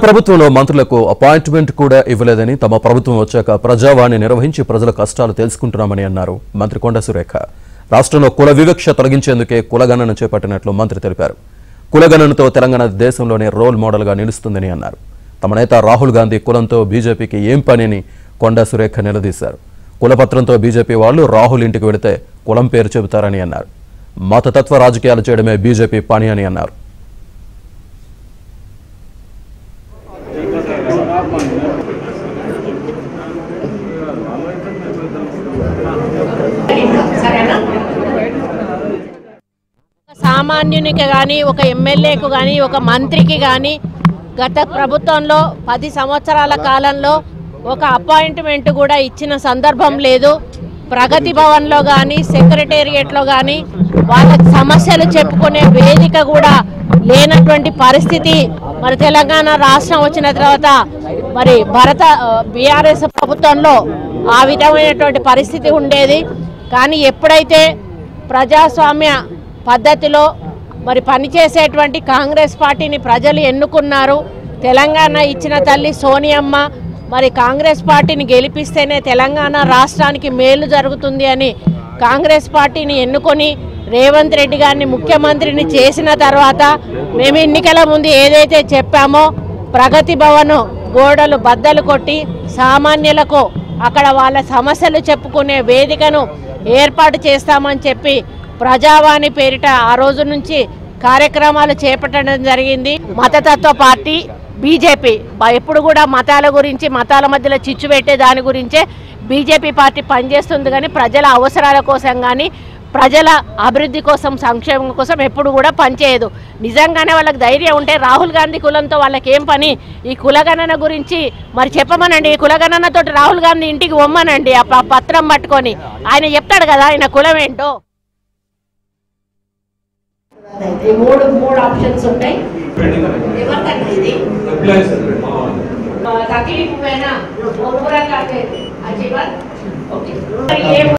ప్రభుత్వంలో మంత్రులకు అపాయింట్మెంట్ కూడా ఇవ్వలేదని తమ ప్రభుత్వం వచ్చాక ప్రజావాణి నిర్వహించి ప్రజల కష్టాలు తెలుసుకుంటున్నామని అన్నారు మంత్రి కొండ సురేఖ రాష్ట్రంలో కుల వివక్ష తొలగించేందుకే కులగణన చేపట్టినట్లు మంత్రి తెలిపారు కులగణనతో తెలంగాణ దేశంలోనే రోల్ మోడల్గా నిలుస్తుందని అన్నారు తమ నేత రాహుల్ గాంధీ కులంతో బీజేపీకి ఏం పని అని కొండ సురేఖ నిలదీశారు కులపత్రంతో బీజేపీ వాళ్ళు రాహుల్ ఇంటికి వెళితే కులం పేరు చెబుతారని అన్నారు మతతత్వ రాజకీయాలు చేయడమే బీజేపీ పని అని అన్నారు సరేనా సామాన్యునికి కానీ ఒక ఎమ్మెల్యేకు కానీ ఒక మంత్రికి కానీ గత ప్రభుత్వంలో పది సంవత్సరాల కాలంలో ఒక అపాయింట్మెంట్ కూడా ఇచ్చిన సందర్భం లేదు ప్రగతి భవన్లో కానీ సెక్రటేరియట్లో కానీ వాళ్ళ సమస్యలు చెప్పుకునే వేదిక కూడా లేనటువంటి పరిస్థితి మరి తెలంగాణ రాష్ట్రం వచ్చిన తర్వాత మరి భరత బీఆర్ఎస్ ప్రభుత్వంలో ఆ విధమైనటువంటి పరిస్థితి ఉండేది కానీ ఎప్పుడైతే ప్రజాస్వామ్య పద్ధతిలో మరి పనిచేసేటువంటి కాంగ్రెస్ పార్టీని ప్రజలు ఎన్నుకున్నారు తెలంగాణ ఇచ్చిన తల్లి సోనియమ్మ మరి కాంగ్రెస్ పార్టీని గెలిపిస్తేనే తెలంగాణ రాష్ట్రానికి మేలు జరుగుతుంది అని కాంగ్రెస్ పార్టీని ఎన్నుకొని రేవంత్ రెడ్డి గారిని ముఖ్యమంత్రిని చేసిన తర్వాత మేము ఎన్నికల ముందు ఏదైతే చెప్పామో ప్రగతి భవన్ గోడలు బద్దలు కొట్టి సామాన్యులకు అక్కడ వాళ్ళ సమస్యలు చెప్పుకునే వేదికను ఏర్పాటు చేస్తామని చెప్పి ప్రజావాణి పేరిట ఆ రోజు నుంచి కార్యక్రమాలు చేపట్టడం జరిగింది మతతత్వ పార్టీ బీజేపీ బ- ఎప్పుడు కూడా మతాల గురించి మతాల మధ్యలో చిచ్చు పెట్టే దాని గురించే బీజేపీ పార్టీ పనిచేస్తుంది కానీ ప్రజల అవసరాల కోసం కానీ ప్రజల అభివృద్ధి కోసం సంక్షేమం కోసం ఎప్పుడు కూడా పనిచేయదు నిజంగానే వాళ్ళకి ధైర్యం ఉంటే రాహుల్ గాంధీ కులంతో వాళ్ళకి ఏం పని ఈ కులగణన గురించి మరి చెప్పమనండి ఈ కులగణనతో రాహుల్ గాంధీ ఇంటికి పొమ్మనండి ఆ ప- పత్రం పట్టుకొని ఆయన చెప్తాడు కదా ఆయన కులం ఏంటో ఈ మూడు మూడు ఆప్షన్స్ ఉంటాయి ఎవరికన్నా ఇది తక్లీఫ్ పైన ఓ పూరా కాకే అజీవన్ ఓకే